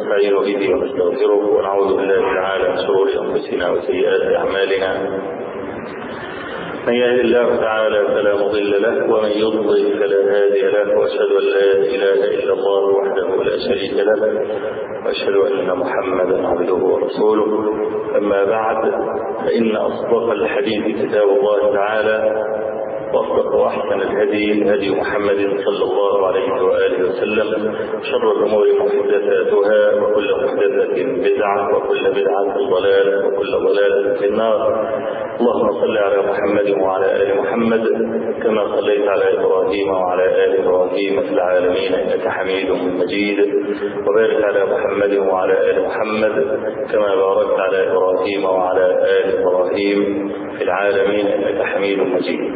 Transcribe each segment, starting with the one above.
ونستعين به ونستغفره ونعوذ بالله تعالى من شرور انفسنا وسيئات اعمالنا من يهد الله تعالى فلا مضل له ومن يضلل فلا هادي له واشهد ان لا اله الا الله وحده لا شريك له واشهد ان محمدا عبده ورسوله اما بعد فان اصدق الحديث كتاب الله تعالى واصدق واحسن الهدي هدي محمد صلى الله عليه واله وسلم شر الامور محدثاتها وكل محدثه بدعه وكل بدعه ضلاله وكل ضلاله في النار اللهم صل على محمد وعلى ال محمد كما صليت على ابراهيم وعلى ال ابراهيم في العالمين انك حميد مجيد وبارك على محمد وعلى ال محمد كما باركت على ابراهيم وعلى ال ابراهيم في العالمين انك حميد مجيد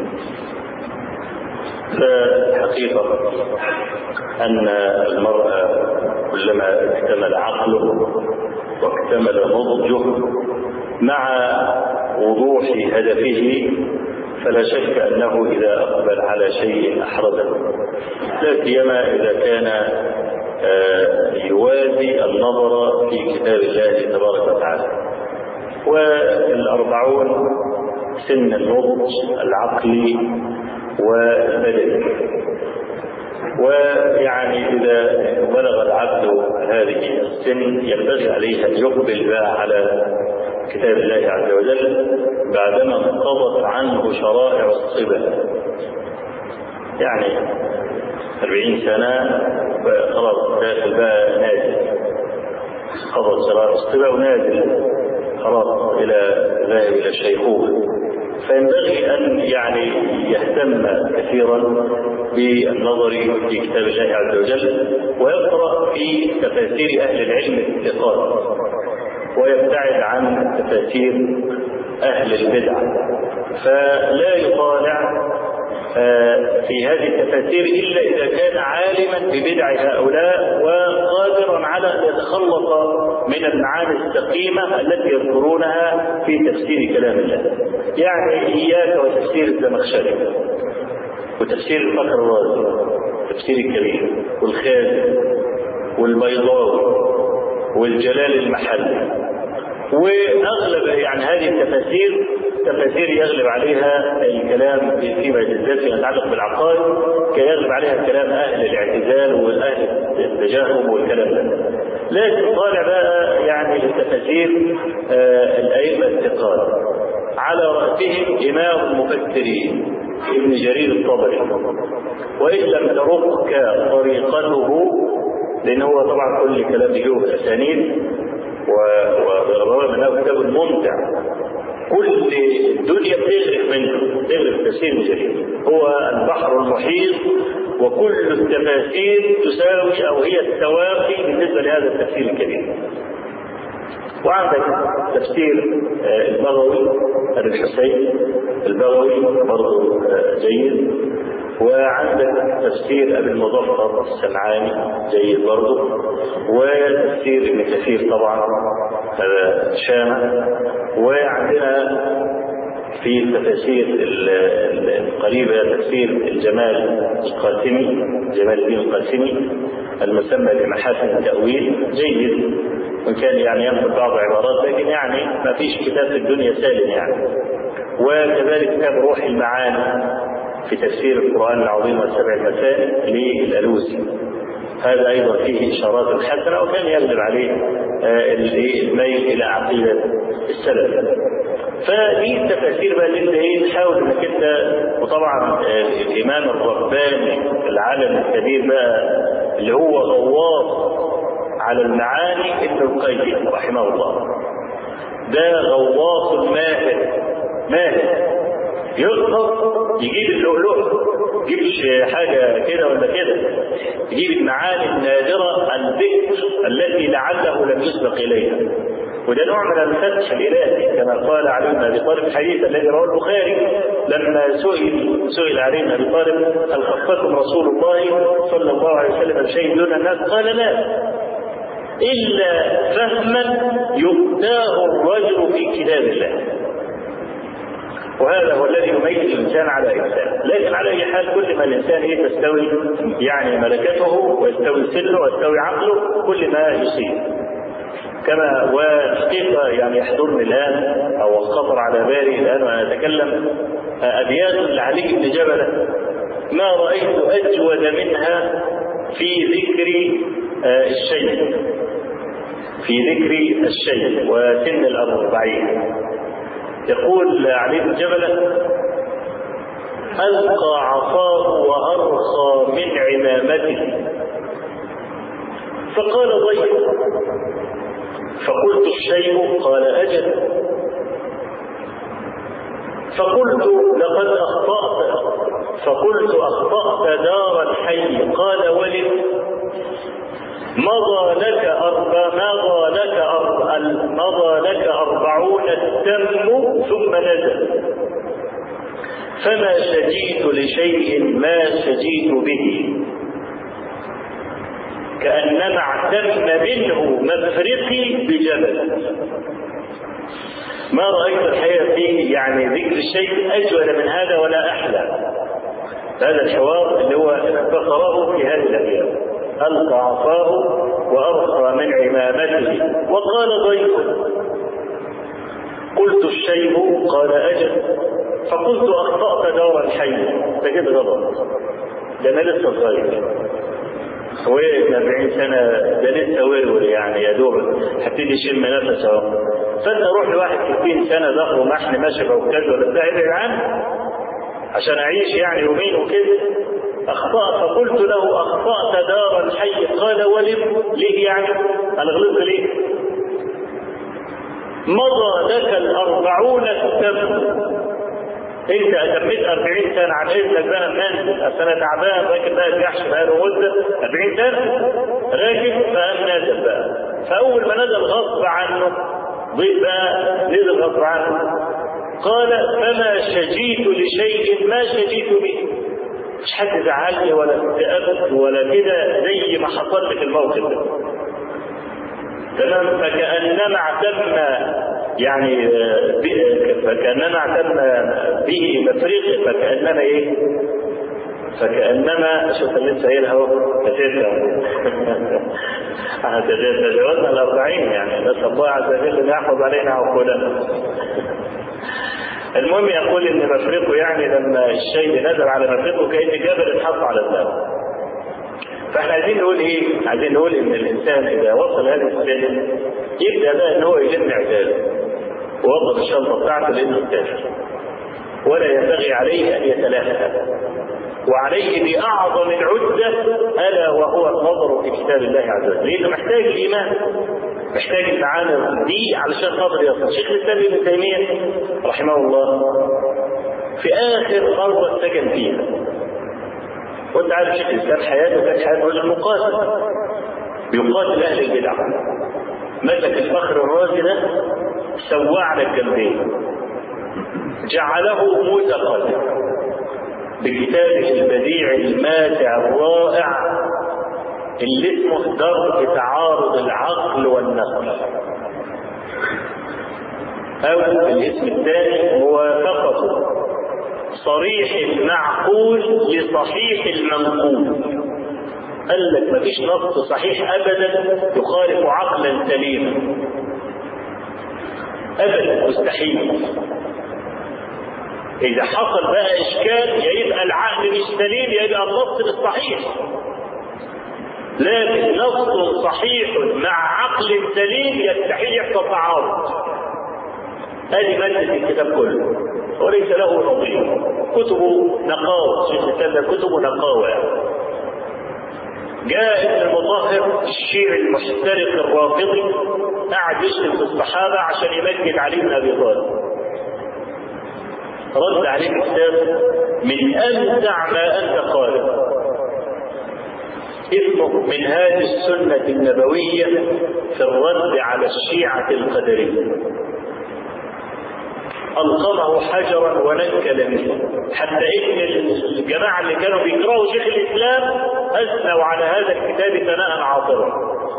فالحقيقة أن المرء كلما اكتمل عقله واكتمل نضجه مع وضوح هدفه فلا شك أنه إذا أقبل على شيء أحرزه لا سيما إذا كان يوازي النظر في كتاب الله تبارك وتعالى والأربعون سن النضج العقلي والبدني ويعني إذا بلغ العبد هذه السن ينبغي عليه أن يقبل بقى على كتاب الله عز وجل بعدما انقضت عنه شرائع الصبا يعني أربعين سنة خلاص داخل بقى نازل قضت شرائع الصبا ونازل خلاص إلى ذاهب إلى الشيخوخة فينبغي أن يعني يهتم كثيرا بالنظر في كتاب الله عز وجل ويقرأ في تفاسير أهل العلم الثقات ويبتعد عن تفاسير أهل البدع فلا يطالع في هذه التفاسير إلا إذا كان عالما ببدع هؤلاء وقادرا على أن يتخلص من المعاني السقيمة التي يذكرونها في تفسير كلام الله يعني إياك وتفسير الزمخشري وتفسير الفخر الرازي تفسير الكبير والخازن والبيضاوي والجلال المحلي واغلب يعني هذه التفاسير تفاسير يغلب عليها الكلام فيما بالذات فيما يتعلق بالعقائد كيغلب عليها كلام اهل الاعتزال واهل التجاهل والكلام ده لكن طالع بقى يعني التفاسير آه الائمه الثقات على راسهم امام المفسرين ابن جرير الطبري وان لم ترقك طريقته لان هو طبعا كل كلام يجوه اسانيد وروى منه كتاب ممتع كل الدنيا بتغرق منه تغرق تفسير جرير هو البحر المحيط وكل التفاسير تساوي او هي التوافي بالنسبه لهذا التفسير الكبير وعندك تفسير البغوي ابي الحسين البغوي برضه جيد وعندك تفسير ابي المظفر السمعاني جيد برضه وتفسير ابن كثير طبعا هذا شامة وعندنا في التفاسير القريبة تفسير الجمال القاسمي جمال الدين القاسمي المسمى بمحاسن التأويل جيد وإن كان يعني ينقل بعض العبارات لكن يعني ما فيش كتاب في الدنيا سالم يعني وكذلك كتاب روح المعاني في تفسير القرآن العظيم والسبع المثاني للألوسي هذا أيضا فيه إشارات حسنة وكان يغلب عليه الميل إلى عقيدة السلف فدي التفاسير بقى اللي انت ايه تحاول انك انت وطبعا الامام الرباني العالم الكبير بقى اللي هو غواص على المعاني ابن القيم رحمه الله ده غواص ماهر ماهر يقدر يجيب اللؤلؤ يجيب حاجة كده ولا كده يجيب المعاني النادرة الذكر التي لعله لم يسبق إليها وده نوع من الفتح الإلهي كما قال علي بن أبي طالب الحديث الذي رواه البخاري لما سئل سئل علي بن أبي طالب هل خصكم رسول الله صلى الله عليه وسلم بشيء دون الناس قال لا إلا فهما يؤتاه الرجل في كتاب الله وهذا هو الذي يميز الانسان على انسان لكن على اي حال كل ما الانسان ايه تستوي يعني ملكته ويستوي سره ويستوي عقله كل ما يصيب كما والحقيقة يعني يحضرني الآن أو خطر على بالي الآن وأنا أتكلم أبيات لعلي بن جبلة ما رأيت أجود منها في ذكر الشيء في ذكر الشيء وسن الأربعين يقول علي بن جبلة ألقى عصاه وأرخى من عمامته فقال ضيف فقلت الشيء قال أجل فقلت لقد أخطأت فقلت أخطأت دار الحي قال ولد مضى لك أربع مضى لك أربع مضى لك أربعون التم ثم نزل فما شجيت لشيء ما شجيت به كأنما اعتم منه مفرقي بجبل ما رأيت الحقيقة فيه يعني ذكر الشيء أجود من هذا ولا أحلى هذا الحوار اللي هو اختصره في هذه الأبيات ألقى عصاه وأرخى من عمامته وقال ضيف قلت الشيب قال أجل فقلت أخطأت دار الحي ده كده غلط ده أنا لسه صغير هو 40 سنة ده لسه ورور يعني يا دوب هبتدي يشم نفسه اهو فانت روح لواحد 60 سنة ظهره ومحن ماشي بعكاز ولا بتاع ابعد عنه عشان اعيش يعني يومين وكده اخطأت فقلت له اخطأت دار الحي قال ولم ليه يعني انا غلطت ليه مضى لك الأربعون السنة انت اتميت 40 سنه عن اذنك بقى منزل اصل انا تعبان راكب بقى الجحش بقى له مده 40 سنه راكب فقام نازل بقى فاول ما نزل غصب عنه ضيف بقى نزل غصب عنه قال فما شجيت لشيء ما شجيت به مش حد زعلني ولا اكتئبت ولا كده زي ما حصل لي في الموقف ده تمام فكانما اعتم يعني فكانما اعتم به مفرق فكانما ايه فكانما شوف اللي لسه قايلها اهو نسيتها تجاوزنا الأربعين يعني نسأل الله عز وجل أن يحفظ علينا عقولنا المهم يقول ان مفرقه يعني لما الشيء نزل على مفرقه كان جبل اتحط على الدم فاحنا عايزين نقول ايه؟ عايزين نقول ان الانسان اذا وصل هذه السن يبدا بقى ان هو يلم عتاده ووظف الشنطه بتاعته لانه مسافر ولا ينبغي عليه ان يتلاهى وعليه بأعظم العدة ألا وهو النظر في كتاب الله عز وجل لأنه محتاج الإيمان محتاج المعاني دي علشان خاطر يصل شيخ الإسلام ابن تيمية رحمه الله في آخر أرض سكن فيها وأنت عارف شيخ الإسلام حياته كانت حياة رجل مقاتل بيقاتل أهل البدع مسك الفخر الرازي ده سواه على الجنبين جعله متقاتل بكتابه البديع الماتع الرائع اللي اسمه درء تعارض العقل والنقل او الاسم الثاني موافقة صريح المعقول لصحيح المنقول قال لك مفيش نص صحيح ابدا يخالف عقلا سليما ابدا مستحيل إذا حصل بقى إشكال يا يبقى العقل مش سليم يا يبقى النص مش صحيح. لكن نص صحيح مع عقل سليم يستحيل يحصل تعارض. هذه مادة الكتاب كله وليس له نظير. كتبه نقاوة، شيخ الإسلام كتبه نقاوة يعني. جاء ابن المطهر الشيعي المحترق الرافضي قعد يشتم في الصحابة عشان يمجد علي بن أبي طالب. رد عليه كتاب من أمتع ما أنت قاله اسمه منهاج السنة النبوية في الرد على الشيعة القدرية ألقمه حجرا ونكل منه حتى إن الجماعة اللي كانوا بيكرهوا شيخ الإسلام أثنوا على هذا الكتاب ثناء عاطرا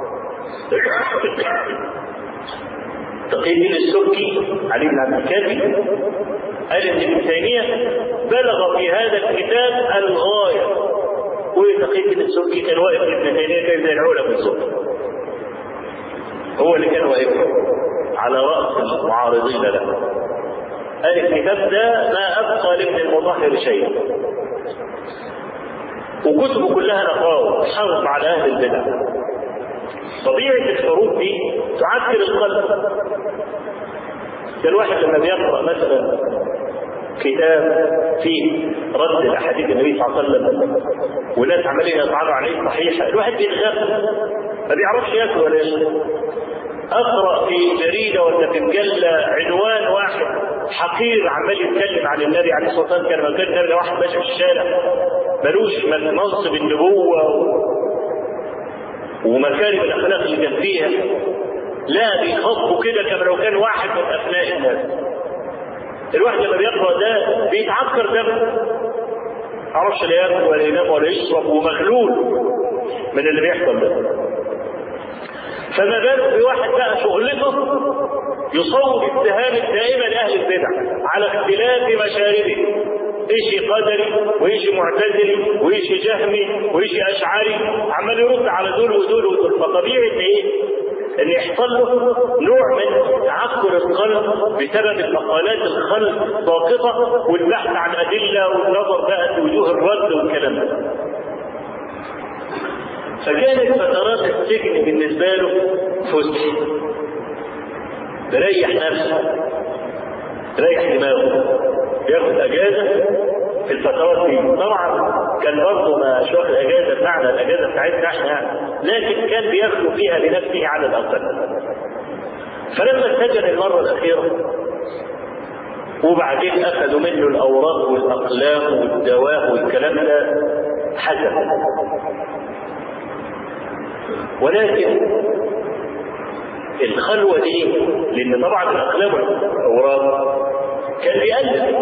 تقي الدين السبكي علي بن عبد الكافي قال ان ابن تيميه بلغ في هذا الكتاب الغايه وتقي الدين السبكي كان واقف ابن تيميه كان زي العلا بالظبط هو اللي كان واقف على رأس المعارضين له قال الكتاب ده ما أبقى لابن المطهر شيء وكتبه كلها نقاوة حرب على أهل البدع طبيعة الحروب دي تعكر القلب ده الواحد لما بيقرأ مثلا كتاب فيه رد الاحاديث النبي صلى الله عليه وسلم وناس عمالين يطعنوا عليه صحيحه الواحد بيتغاب ما بيعرفش ياكل ولا يشرب اقرا في جريده ولا في مجله عنوان واحد حقير عمال يتكلم عن النبي عليه الصلاه والسلام كان مكان النبي واحد ماشي في الشارع ملوش من منصب النبوه ومكارم الاخلاق اللي كان فيها لا بيخاطبوا كده كما لو كان واحد من ابناء الناس الواحد لما بيقرا ده بيتعكر دمه معرفش لا ياكل ولا ينام ولا يشرب ومغلول من اللي بيحصل ده فما بالك بواحد بقى شغلته يصوب اتهام الدائمه لاهل البدع على اختلاف مشاربه ايش قدري وايش معتزلي وايش جهمي وايش اشعري عمال يرد على دول ودول ودول فطبيعي ان ايه؟ ان يحصل له نوع من تعكر القلب بسبب المقالات الخلق ساقطه والبحث عن ادله والنظر بقى في وجوه الرد والكلام ده. فكانت فترات السجن بالنسبه له فسح. بريح نفسه ريح دماغه ياخد اجازه في الفترات دي طبعا كان برضه مش واخد اجازه بمعنى الاجازه بتاعتنا احنا يعني لكن كان بيخلو فيها بنفسه على الاقل فلما اتجه المره الاخيره وبعدين اخذوا منه الاوراق والاقلام والدواء والكلام ده حزن ولكن الخلوه دي لان طبعا الاقلام والاوراق كان بيألف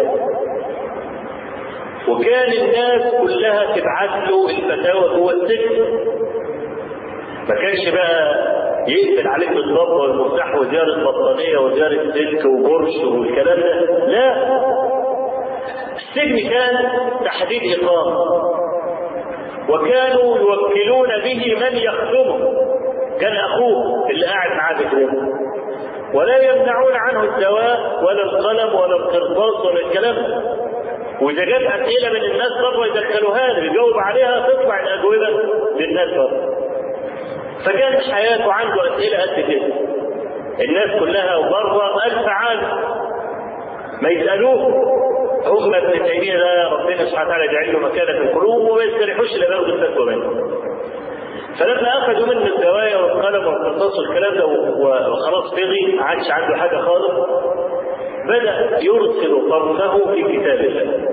وكان الناس كلها تبعت له الفتاوى جوه السجن ما كانش بقى يقفل عليك بالضبط والمفتاح وزيارة بطانية وزيارة سلك وبرش والكلام ده لا السجن كان تحديد إقامة وكانوا يوكلون به من يخدمه كان أخوه اللي قاعد معاه بيخدمه ولا يمنعون عنه الدواء ولا القلم ولا القرطاس ولا الكلام واذا جت اسئله من الناس بره يدخلوها له يجاوب عليها تطلع الاجوبه للناس بره فكانت حياته عنده اسئله قد كده الناس كلها بره الف عام ما يسالوه هم ابن تيميه ده ربنا سبحانه وتعالى يجعل له مكانه في القلوب وما يستريحوش الا بياخدوا الفتوى منه فلما اخذوا منه الدوايا والقلم والقرطاس والكلام ده وخلاص بغي ما عادش عنده حاجه خالص بدا يرسل طرفه في كتاب الله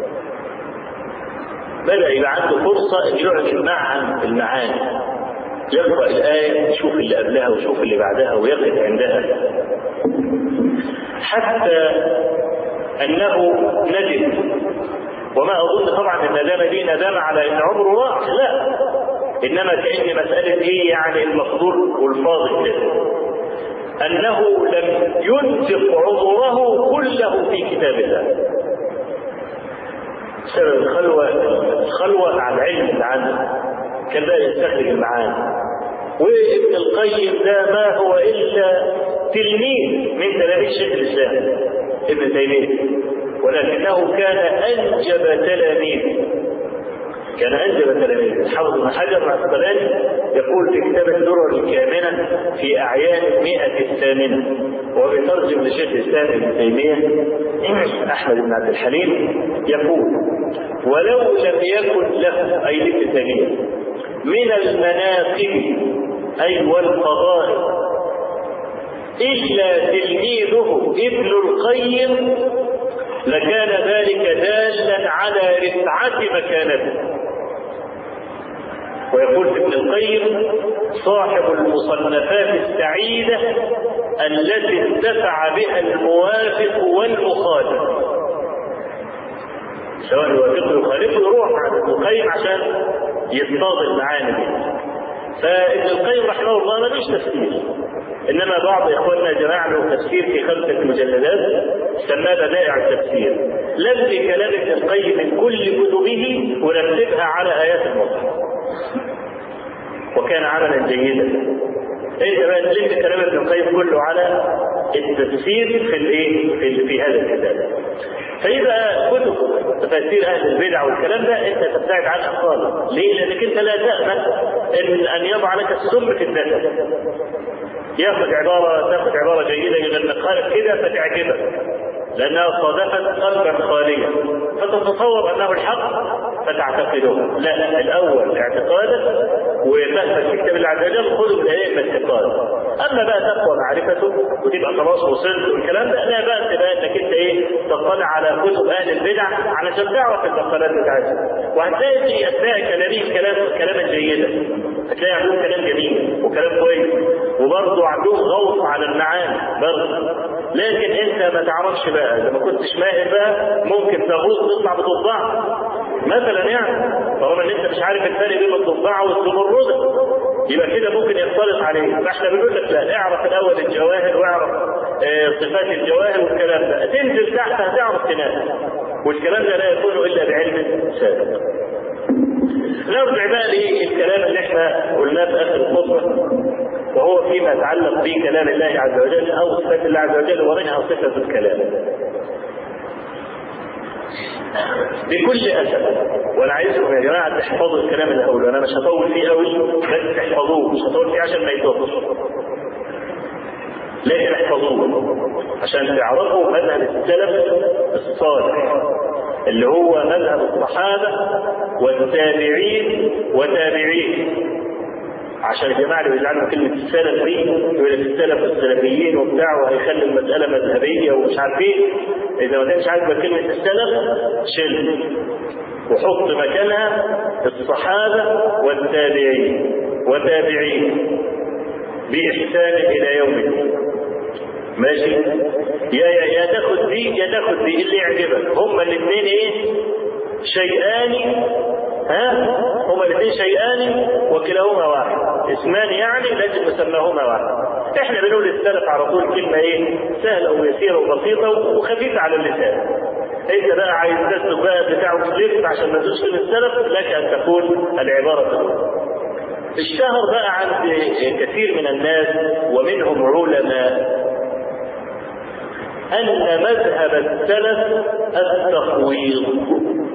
بدا يبقى عنده فرصه ان يعلن معا المعاني يقرا الايه يشوف اللي قبلها ويشوف اللي بعدها ويقف عندها حتى انه ندم وما اظن طبعا الندامه دي ندامه على ان عمره راح لا انما كان مساله ايه يعني المقدور والفاضل كده انه لم ينفق عمره كله في كتاب الله بسبب الخلوه الخلوه مع العلم اللي عنده كان بقى يستخرج المعاني وابن القيم ده ما هو الا تلميذ من تلاميذ شيخ الاسلام ابن تيميه ولكنه كان انجب تلاميذ كان انجب تلاميذ حافظ بن حجر العسقلاني يقول في كتاب الدرر الكامنه في اعيان المئه الثامنه وهو بيترجم لشيخ الاسلام ابن تيميه احمد بن عبد الحليم يقول ولو لم يكن له اي لابن تيميه من المناقب اي والفضائل الا تلميذه ابن القيم لكان ذلك دالا على رفعه مكانته ويقول ابن القيم صاحب المصنفات السعيدة التي انتفع بها الموافق والمخالف سواء يوافقه يخالفه يروح عند ابن القيم عشان يصطاد المعاني دي فابن القيم رحمه الله ملوش تفسير انما بعض اخواننا جمع له تفسير في خمسه مجلدات سماه بدائع التفسير لم كلام ابن القيم من كل كتبه ورتبها على ايات المصحف وكان عملا جيدا ايه بقى تلم كلام ابن القيم كله على التفسير في الايه في, في هذا الكتاب فيبقى كتب تفاسير اهل البدع والكلام ده انت تبتعد عنها خالص ليه؟ لانك انت لا تامن ان ان يضع لك السم في النسب ياخذ عباره تاخذ عباره جيده يغلقها لك كده فتعجبك لأنها صادفت قلبا خاليا فتتصور أنه الحق فتعتقده لا لا الأول اعتقادا وفهمك في كتاب الله عز وجل خذه من أئمة الاعتقاد أما بقى تقوى معرفته وتبقى خلاص وصلت والكلام ده لا بأس بقى إنك أنت إيه تطلع على كتب أهل البدع علشان تعرف المقالات بتاعتهم وهتلاقي في أثناء كلامهم كلام كلاما جيدا هتلاقي عندهم كلام جميل وكلام كويس وبرضه عندهم غوص على المعاني برضه لكن انت ما تعرفش بقى اذا ما كنتش ماهر بقى ممكن تغوص تطلع بضفدع مثلا يعني طالما ان انت مش عارف الفرق بين الضفدع والزمرده يبقى كده ممكن يختلط عليه فاحنا بنقول لك لا اعرف الاول الجواهر واعرف اه صفات الجواهر والكلام ده تنزل تحت هتعرف تنام والكلام ده لا يكون الا بعلم سابق نرجع بقى للكلام اللي احنا قلناه في اخر الخطبه وهو فيما يتعلق بكلام الله عز وجل او صفات الله عز وجل ومنها صفه الكلام. بكل اسف وانا عايزكم يا جماعه تحفظوا الكلام اللي هقوله انا مش هطول فيه قوي بس تحفظوه مش هطول فيه عشان ما يتوقفش. لكن احفظوه عشان تعرفوا مذهب السلف الصالح اللي هو مذهب الصحابه والتابعين وتابعين عشان الجماعه اللي بيزعلوا كلمه السلف دي يقول لك السلف والسلفيين وبتاع وهيخلي المساله مذهبيه ومش عارف ايه اذا ما كانش عاجبك كلمه السلف شيل وحط مكانها الصحابه والتابعين وتابعين باحسان الى يوم الدين ماشي يا يا يا تاخد دي يا تاخد دي اللي يعجبك هما الاثنين ايه شيئان ها هما الاثنين شيئان وكلاهما واحد اسمان يعني لكن مسماهما واحد احنا بنقول السلف على طول كلمه ايه سهله ويسيره وبسيطه وخفيفه على اللسان انت بقى عايز تسلك بقى بتاع وتلف عشان ما تدوش كلمه السلف لك ان تقول العباره الاولى الشهر بقى عند كثير من الناس ومنهم علماء أن مذهب السلف التفويض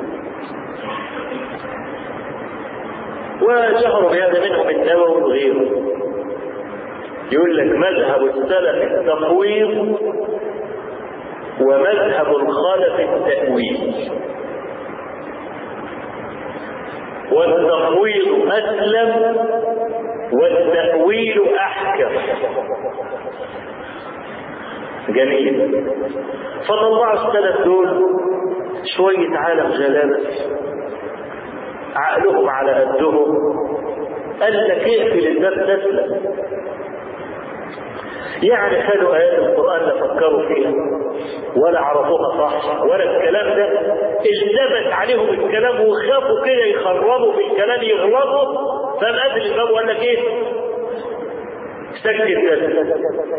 وجهر بهذا منهم النووي وغيره يقول لك مذهب السلف التفويض ومذهب الخلف التأويل والتفويض أسلم والتأويل أحكم جميل فطلعوا السلف دول شوية عالم غلابة عقلهم على قدهم قال لك اقفل الباب تسلم يعني خدوا آيات القرآن لا فكروا فيها ولا عرفوها صح ولا الكلام ده التبس عليهم الكلام وخافوا كده يخربوا في الكلام يغلطوا فقام قافل الباب وقال لك ايه؟ سكت كده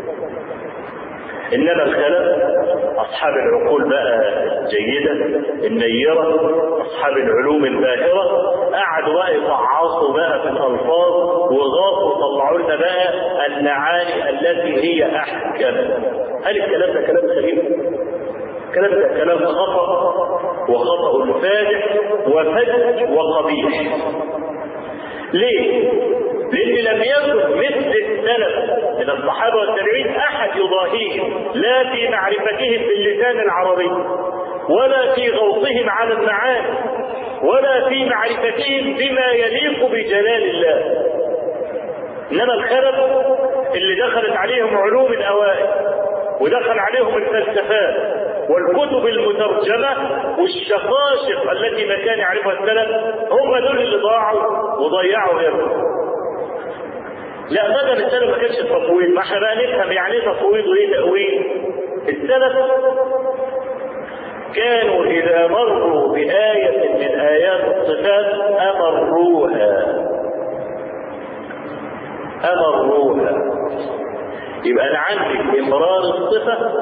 انما الخلف اصحاب العقول بقى جيده النيره اصحاب العلوم الباهره قعدوا بقى يفعصوا بقى في الالفاظ وغاصوا وطلعوا لنا بقى المعاني التي هي احكم هل الكلام ده كلام سليم؟ الكلام ده كلام خطا وخطا فادح وفج وقبيح ليه؟ لأن لم يكن مثل السلف من الصحابة والتابعين أحد يضاهيهم لا في معرفتهم باللسان العربي ولا في غوصهم على المعاني ولا في معرفتهم بما يليق بجلال الله إنما الخلف اللي دخلت عليهم علوم الأوائل ودخل عليهم الفلسفات والكتب المترجمة والشقاشق التي ما كان يعرفها السلف هم دول اللي ضاعوا وضيعوا غيرهم لا بدل السلف ما كانش تفويض ما احنا بقى نفهم يعني ايه تفويض وايه تأويل السلف كانوا إذا مروا بآية من آيات الصفات أمروها أمروها يبقى أنا عندي إمرار الصفة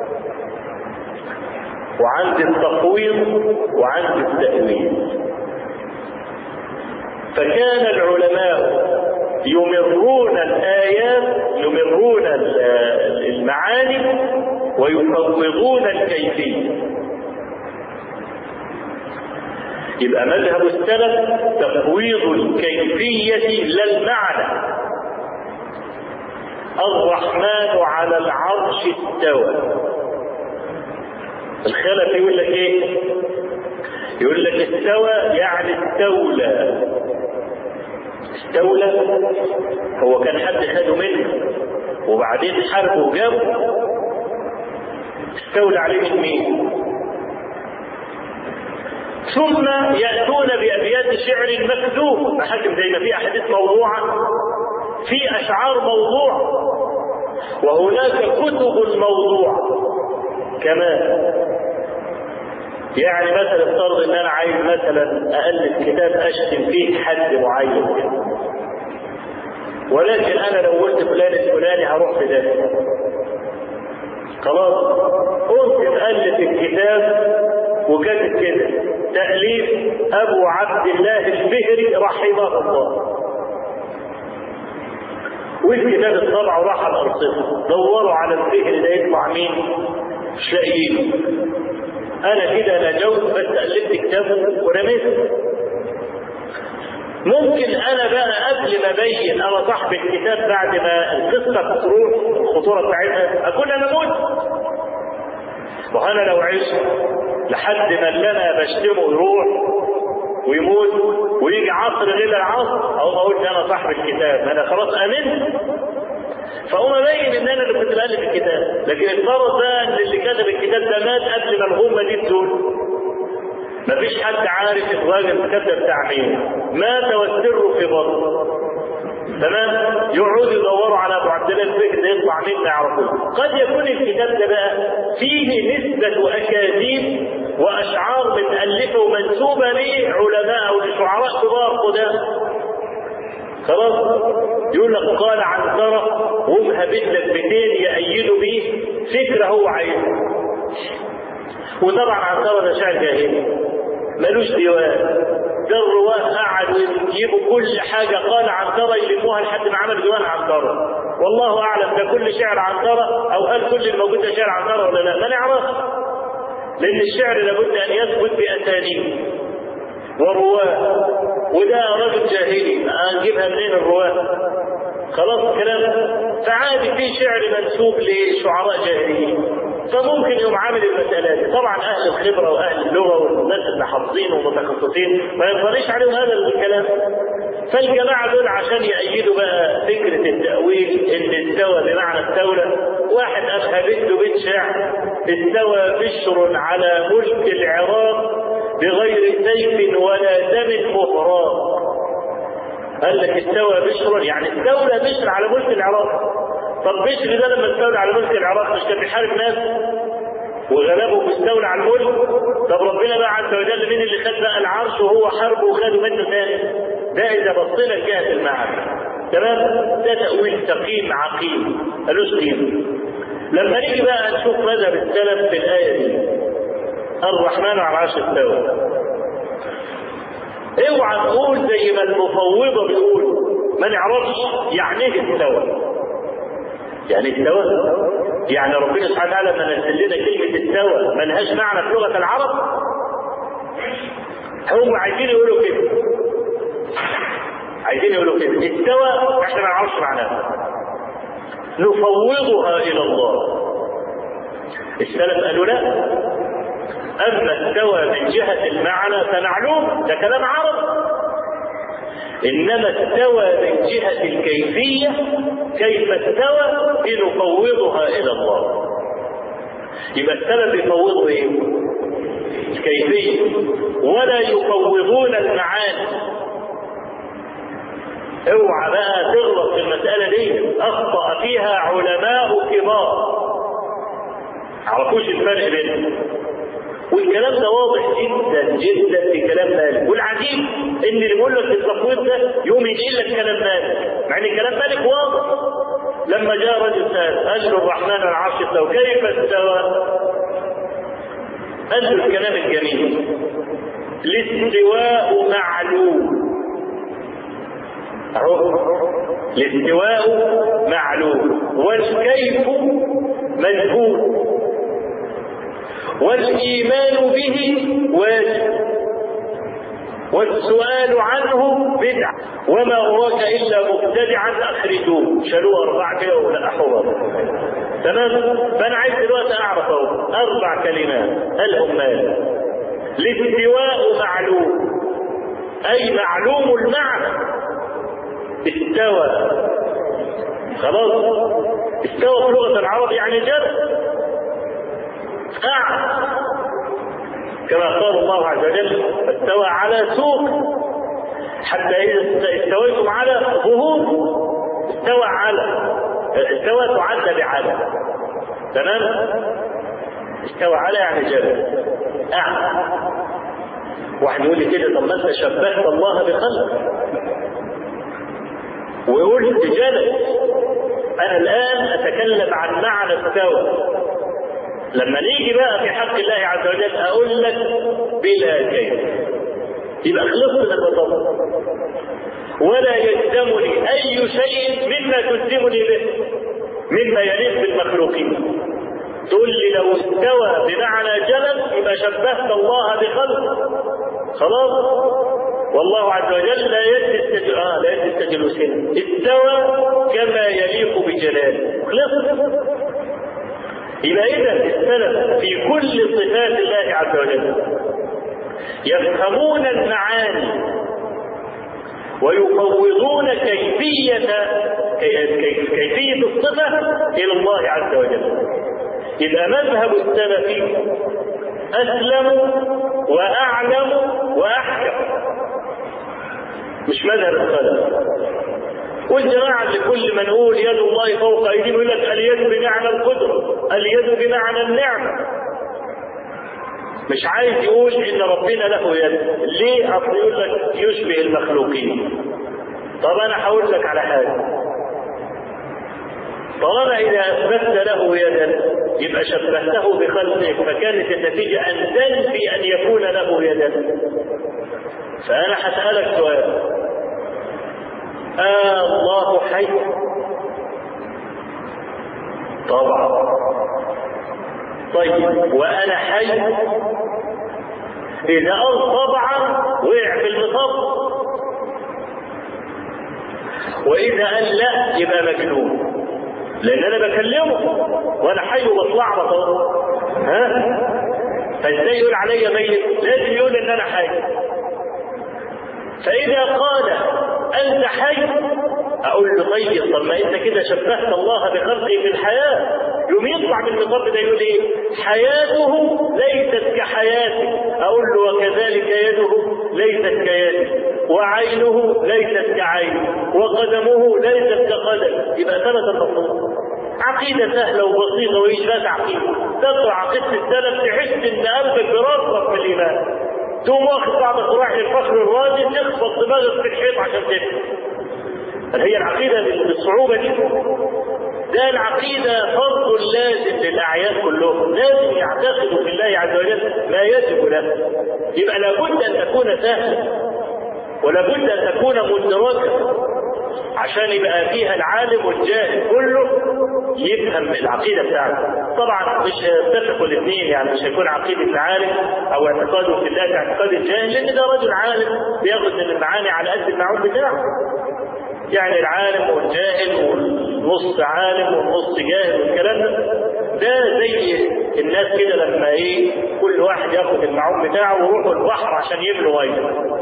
وعندي التفويض وعندي التأويل فكان العلماء يمرون الآيات يمرون المعاني ويفوضون الكيفية يبقى مذهب السلف تفويض الكيفية لا المعنى الرحمن على العرش استوى الخلف يقول لك ايه يقول لك استوى يعني استولى استولى هو كان حد خده منه وبعدين حاربه وجابه استولى عليه مين ثم يأتون بأبيات شعر مكذوب بحكم زي ما في أحاديث موضوعة في أشعار موضوع وهناك كتب موضوع كمان يعني مثلا افترض ان انا عايز مثلا الف كتاب اشتم فيه حد معين ولكن انا لو قلت فلان الفلاني هروح في ده خلاص قمت تالف الكتاب وكاتب كده تاليف ابو عبد الله الفهري رحمه الله والكتاب اتطبع وراح على الارصفه دوروا على الفهري ده يطلع مين مش لاقيين انا كده نجوت بس الفت كتابه ورميته ممكن انا بقى قبل ما ابين انا صاحب الكتاب بعد ما القصه تروح الخطوره بتاعتها اكون انا موت وانا لو عشت لحد ما اللي انا بشتمه يروح ويموت ويجي عصر غير العصر او ما قلت انا صاحب الكتاب ما انا خلاص امنت فاقوم ابين ان انا اللي كنت بالف الكتاب لكن افترض بقى ان اللي كتب الكتاب ده مات قبل ما الغمه دي تزول مفيش حد عارف اخراج الكتاب ده بتاع مين مات والسر في بطن تمام يقعدوا يدوروا على ابو عبد الله الفكر ده يطلع مين ما يعرفوش قد يكون الكتاب ده بقى فيه نسبه اكاذيب واشعار متالفه ومنسوبه لعلماء او لشعراء كبار قدام خلاص يقول لك قال عنترة ومهبت لك بيتين يأيدوا بيه فكرة هو عايزها وطبعا عنترة ده شاعر جاهلي ملوش ديوان ده الرواه قعدوا يجيبوا كل حاجة قال عنترة يلموها لحد ما عمل ديوان عنترة والله أعلم ده كل شعر عنترة أو هل كل الموجود ده شعر عنترة ولا لا ما نعرف لأن الشعر لابد أن يثبت بأسانيد والرواه وده رجل جاهلي هنجيبها منين الرواه خلاص الكلام فعادي في شعر منسوب لشعراء جاهليين فممكن يوم عامل المسألة دي طبعا أهل الخبرة وأهل اللغة والناس اللي حافظين ومتخصصين ما ينطليش عليهم هذا الكلام فالجماعة دول عشان يأيدوا بقى فكرة التأويل إن استوى بمعنى استولى واحد أخذ له بيت شعر استوى بشر على ملك العراق بغير سيف ولا دم مهراق قال لك استوى بشر يعني استولى بشر على ملك العراق طب بشر ده لما استولى على ملك العراق مش كان بيحارب ناس وغلبه واستولى على الملك طب ربنا بقى عز وجل مين اللي خد بقى العرش وهو حاربه وخده منه ثاني ده اذا بصينا لجهه المعنى تمام ده تاويل سقيم عقيم ملوش قيمه لما نيجي بقى نشوف مذهب السلف في الايه دي الرحمن على العرش استوى اوعى تقول زي ما المفوضه بيقولوا ما نعرفش يعني ايه استوى يعني استوى يعني ربنا سبحانه وتعالى لما نزل لنا كلمه استوى ما لهاش معنى في لغه العرب هم عايزين يقولوا كده عايزين يقولوا كده استوى احنا ما نعرفش معناها نفوضها الى الله السلف قالوا لا اما استوى من جهه المعنى فمعلوم ده كلام عرب انما استوى من جهه الكيفيه كيف استوى لنفوضها الى الله يبقى السلف يفوضوا ايه الكيفيه ولا يفوضون المعاني اوعى بقى تغلط في المساله دي اخطا فيها علماء كبار عرفوش الفرق بينهم والكلام ده واضح جدا جدا في كلام مالك والعجيب ان اللي بيقول لك التفويض ده يقوم ينقل لك كلام مالك مع ان كلام مالك واضح لما جاء رجل سال قال له الرحمن العرش استوى كيف استوى؟ قال له الكلام الجميل الاستواء معلوم اهو الاستواء معلوم والكيف مجهول والإيمان به واجب والسؤال عنه بدعة وما أراك إلا مبتدعا أخرجوه شالوه أربعة كده ولا أحوض تمام فأنا عايز دلوقتي أعرف أهو أربع كلمات هل مال الاستواء معلوم أي معلوم المعنى استوى خلاص استوى في لغة العرب يعني جد قعد كما قال الله عز وجل استوى على سوق حتى إذا استويتم على ظهور استوى على استوى تعد بعلى تمام استوى على يعني جبل أعلى واحد يقول لي كده طب ما انت شبهت الله بخلق وقلت جلس انا الان اتكلم عن معنى استوى لما نيجي بقى في حق الله عز وجل اقول لك بلا كيف يبقى خلصت من المطلب ولا يلزمني اي شيء مما تلزمني به مما يليق بالمخلوقين تقول لي لو استوى بمعنى جلل يبقى شبهت الله بخلق خلاص والله عز وجل لا يدي آه لا يدي التجلسين استوى كما يليق بجلاله خلص يبقى اذا السلف في كل صفات الله عز وجل يفهمون المعاني ويفوضون كيفية كيفية الصفة إلى الله عز وجل يبقى مذهب السلف أسلم وأعلم وأحكم مش مذهب السلف والجماعة اللي كل ما نقول يد الله فوق أيديهم يقول لك اليد بمعنى القدرة اليد بمعنى النعمة مش عايز يقول ان ربنا له يد ليه اصل يقول لك يشبه المخلوقين طب انا هقول لك على حاجه طالما اذا اثبتت له يدا يبقى شبهته بخلقك فكانت النتيجه ان تنفي ان يكون له يدا فانا هسالك سؤال آه الله حي طبعا طيب وانا حي اذا قال طبعا وقع في المطب واذا قال لا يبقى مجنون لان انا بكلمه وانا حي وبطلع ها فازاي يقول عليا ميت لازم يقول ان انا حي فاذا قال انت حي اقول له طيب طب ما انت كده شبهت الله بخلقه في الحياه يوم يطلع من المطب ده يقول ايه حياته ليست كحياتك اقول له وكذلك يده ليست كيدي وعينه ليست كعيني وقدمه ليست كقدم يبقى ثبت المطلوب عقيدة سهلة وبسيطة وإيش بس عقيدة تقرأ عقيدة السلف تحس إن قلبك براسك من الإيمان تقوم واخد بعضك ورايح للفخر الرازي تخبط دماغك في الحيط عشان تفهم هي العقيدة بالصعوبة دي ده العقيدة فرض لازم للأعيان كلهم لازم يعتقدوا في الله عز وجل ما يجب له يبقى لابد أن تكون سهلة ولابد أن تكون مدركة عشان يبقى فيها العالم والجاهل كله يفهم العقيدة بتاعته طبعا مش هيتفقوا الاثنين يعني مش هيكون عقيدة العالم أو اعتقاده في الله كاعتقاد الجاهل لأن ده رجل عالم بياخد من المعاني على قد المعون بتاعه يعني العالم والجاهل والنص عالم والنص جاهل والكلام ده ده زي الناس كده لما ايه كل واحد ياخد المعون بتاعه ويروحوا البحر عشان يملوا ميه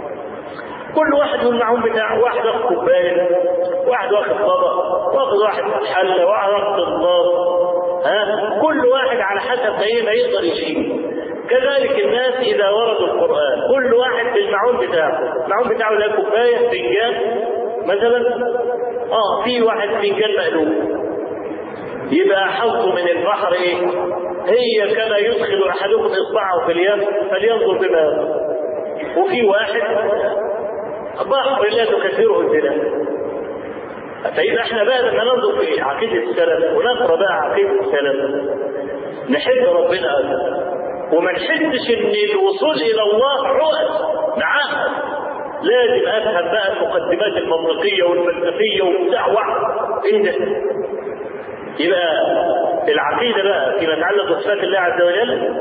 كل واحد والمعون بتاعه واحد واخد كوبايه واحد واخد طبق واخد واحد حله واحد واخد طناب ها كل واحد على حسب ما ايه ما يقدر يشيل كذلك الناس اذا وردوا القران كل واحد بالمعون بتاعه المعون بتاعه ده كوبايه فنجان مثلا اه في واحد فنجان مقلوب يبقى حظه من البحر ايه هي كما يدخل احدكم اصبعه في اليم فلينظر بما وفي واحد بحر لا تكثره الزنا فإذا احنا بقى لما ننظر في عقيدة السلف ونقرا بقى عقيدة السلف نحب ربنا أكثر وما نحسش ان الوصول الى الله عقد نعم لازم افهم بقى المقدمات المنطقيه والفلسفيه وبتاع ايه ده؟ يبقى العقيده بقى فيما يتعلق بصفات الله عز وجل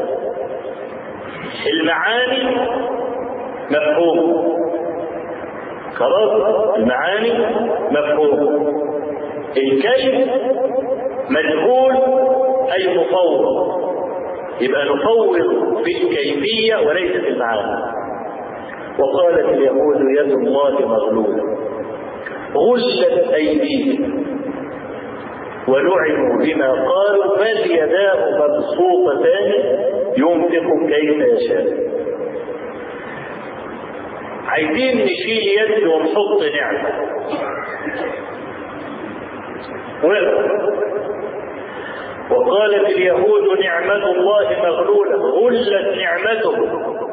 المعاني مفهوم خلاص المعاني مفهوم الكيف مجهول اي مفوض يبقى نفوض في الكيفيه وليس في المعاني وقالت اليهود يد الله مغلوله غلت ايديهم ولعنوا بما قالوا بل يداه مبسوطتان ينفق كيف يشاء عايزين نشيل يد ونحط نعمة وقالت اليهود نعمة الله مغلولة غلت نعمته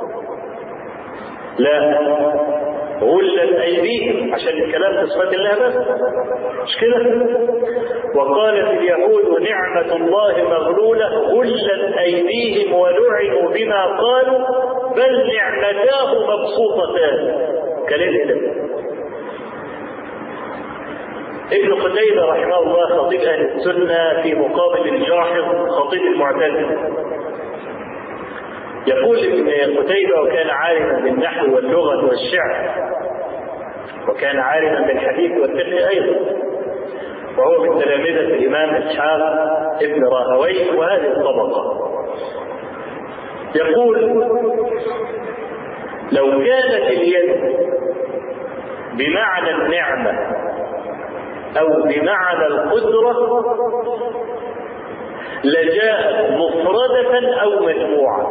لا غلت ايديهم عشان الكلام في صفات الله بس مش كده وقالت اليهود نعمة الله مغلولة غلت ايديهم ولعنوا بما قالوا بل نعمتاه مبسوطتان كلام ده ابن قتيبة رحمه الله خطيب أهل السنة في مقابل الجاحظ خطيب المعتزلة يقول ابن قتيبة وكان عالما بالنحو واللغة والشعر وكان عالما بالحديث والفقه أيضا وهو من تلامذة الإمام إسحاق ابن راهوي وهذه الطبقة يقول لو كانت اليد بمعنى النعمة أو بمعنى القدرة لجاءت مفردة أو مجموعة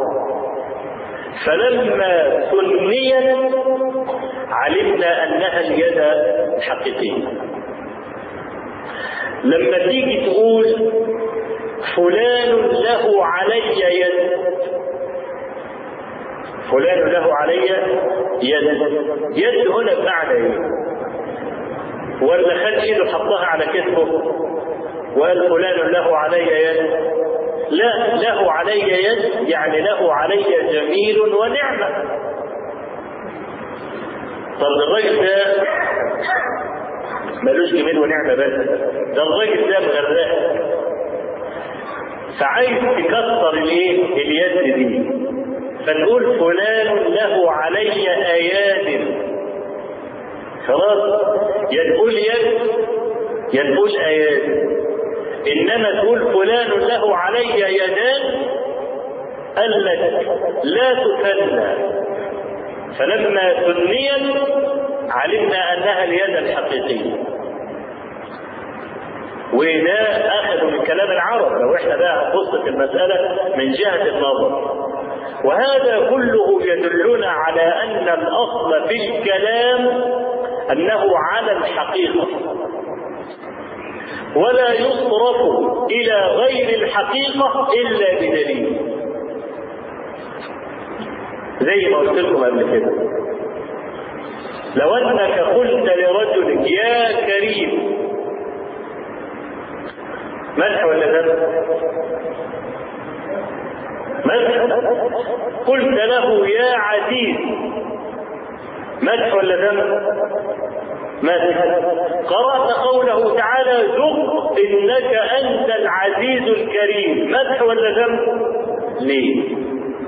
فلما سميت علمنا انها اليد الحقيقيه لما تيجي تقول فلان له علي يد فلان له علي يد يد هنا بمعنى ايه ولا خد ايده حطها على كتفه وقال فلان له علي يد لا له علي يد يعني له علي جميل ونعمة طب الراجل ده ملوش جميل ونعمة بس ده الراجل ده مغرق فعايز تكسر الايه اليد دي فتقول فلان له علي اياد خلاص يا تقول يد يا تقول اياد انما تقول فلان له علي يدان قال لك لا تثنى فلما ثنيت علمنا انها اليد الحقيقيه وده اخذوا من كلام العرب لو احنا بقى هنبص في المساله من جهه النظر وهذا كله يدلنا على ان الاصل في الكلام انه على الحقيقه ولا يصرف الى غير الحقيقه الا بدليل زي ما قلت لكم قبل كده لو انك قلت لرجل يا كريم مدح ولا ذنب مدح قلت له يا عزيز مدح ولا ذنب مدح قرأت قوله تعالى ذق إنك أنت العزيز الكريم مدح ولا ذنب ليه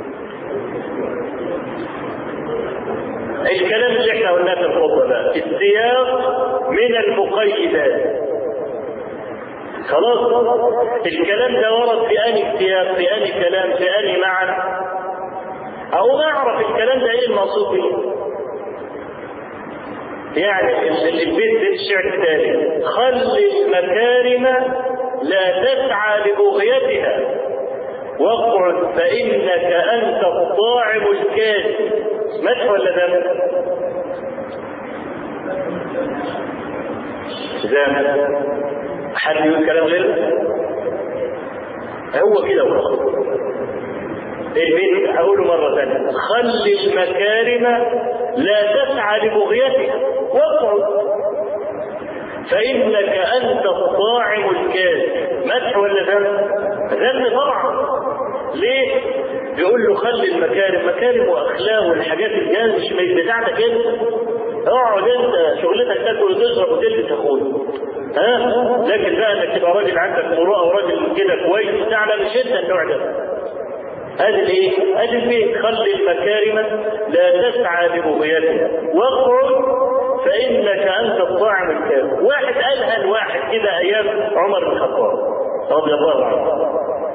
الكلام اللي احنا قلناه في الخطبه ده السياق من المقيدات خلاص الكلام ده ورد في اني سياق في اني كلام في اني معنى او ما اعرف الكلام ده ايه المقصود به يعني البيت ده الشعر التالي خل المكارم لا تسعى لبغيتها واقعد فانك انت الطاعم الكاذب مدح ولا ذنب؟ ذنب حد يقول كلام غير هو كده وخلاص البيت اقوله مرة ثانية خل المكارم لا تسعى لبغيتها واقعد فإنك أنت الطاعم الكاذب مدح ولا ذنب؟ ذنب طبعا ليه؟ بيقول له خلي المكارم مكارم واخلاق والحاجات الجاهزه مش بتاعتك انت اقعد انت شغلتك تاكل وتشرب وتلبس اخويا ها لكن بقى انك تبقى راجل عندك مروءه وراجل كده كويس بتاع لا مش انت النوع ده هذه الايه؟ هذه البيت خلي المكارم لا تسعى لبغيتها واقعد فانك انت الطاعم الكامل واحد قالها لواحد كده ايام عمر بن الخطاب رضي الله عنه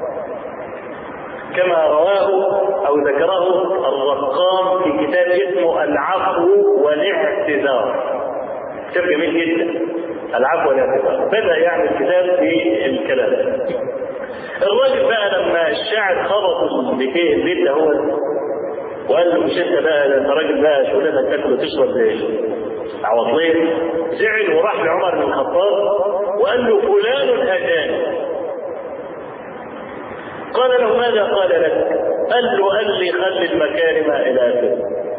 كما رواه او ذكره الرقام في كتاب اسمه العفو والاعتذار كتاب جميل جدا العفو والاعتذار بدا يعمل كتاب في الكلام الراجل بقى لما الشاعر خبط البيت ده هو وقال له مش انت بقى ده انت راجل بقى شغلتك تاكل وتشرب عوضين زعل وراح لعمر بن الخطاب وقال له فلان هداني قال له ماذا قال لك؟ قال له قال لي خلي المكارم الى اخره.